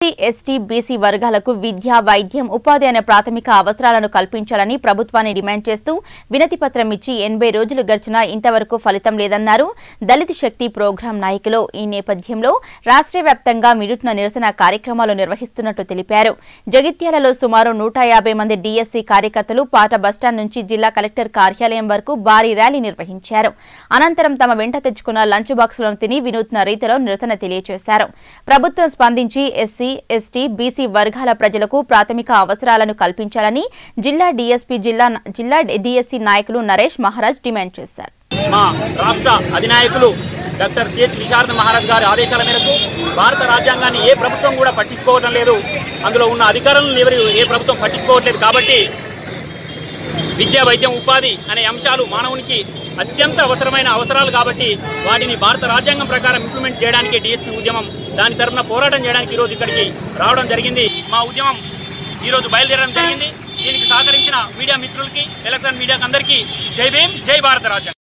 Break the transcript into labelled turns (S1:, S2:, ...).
S1: ST BC వర్గాలకు విద్య వైద్యం ఉపాధి అనే ప్రాథమిక అవసరాలను కల్పించాలని ప్రభుత్వాన్ని డిమాండ్ చేస్తూ వినతి పత్రం ఇచ్చి ఎనభై రోజులు గడిచినా ఇంతవరకు ఫలితం లేదన్నారు దళిత శక్తి ప్రోగ్రాం నాయకులు ఈ నేపథ్యంలో రాష్ట్ర వ్యాప్తంగా మిడుట్న నిరసన కార్యక్రమాలు నిర్వహిస్తున్నట్టు తెలిపారు జగిత్యాలలో సుమారు నూట యాభై మంది డీఎస్సీ కార్యకర్తలు పాత బస్టాండ్ నుంచి జిల్లా కలెక్టర్ కార్యాలయం వరకు భారీ ర్యాలీ నిర్వహించారు అనంతరం తమ వెంట తెచ్చుకున్న లంచ్ బాక్సులను తిని వినూత్న రీతిలో నిరసన తెలియజేశారు ప్రభుత్వం స్పందించి ఎస్సీ ఎస్టీ బీసీ వర్గాల ప్రజలకు ప్రాథమిక అవసరాలను కల్పించాలని జిల్లా డీఎస్పీ జిల్లా జిల్లా డీఎస్సీ నాయకులు నరేష్ మహారాజ్ డిమాండ్ చేశారు
S2: మా రాష్ట్ర అధినాయకులు డాక్టర్ సిహెచ్ విశారద మహారాజ్ గారి ఆదేశాల మేరకు భారత రాజ్యాంగాన్ని ఏ ప్రభుత్వం కూడా పట్టించుకోవడం లేదు అందులో ఉన్న అధికారులను ఎవరు ఏ ప్రభుత్వం పట్టించుకోవట్లేదు కాబట్టి విద్య వైద్యం ఉపాధి అనే అంశాలు మానవునికి అత్యంత అవసరమైన అవసరాలు కాబట్టి వాటిని భారత రాజ్యాంగం ప్రకారం ఇంప్లిమెంట్ చేయడానికి డిఎస్పీ ఉద్యమం దాని తరఫున పోరాటం చేయడానికి ఈరోజు ఇక్కడికి రావడం జరిగింది మా ఉద్యమం ఈరోజు బయలుదేరడం జరిగింది దీనికి సహకరించిన మీడియా మిత్రులకి ఎలక్ట్రానిక్ మీడియాకి అందరికీ జై భీమ్ జై భారత రాజ్యాంగం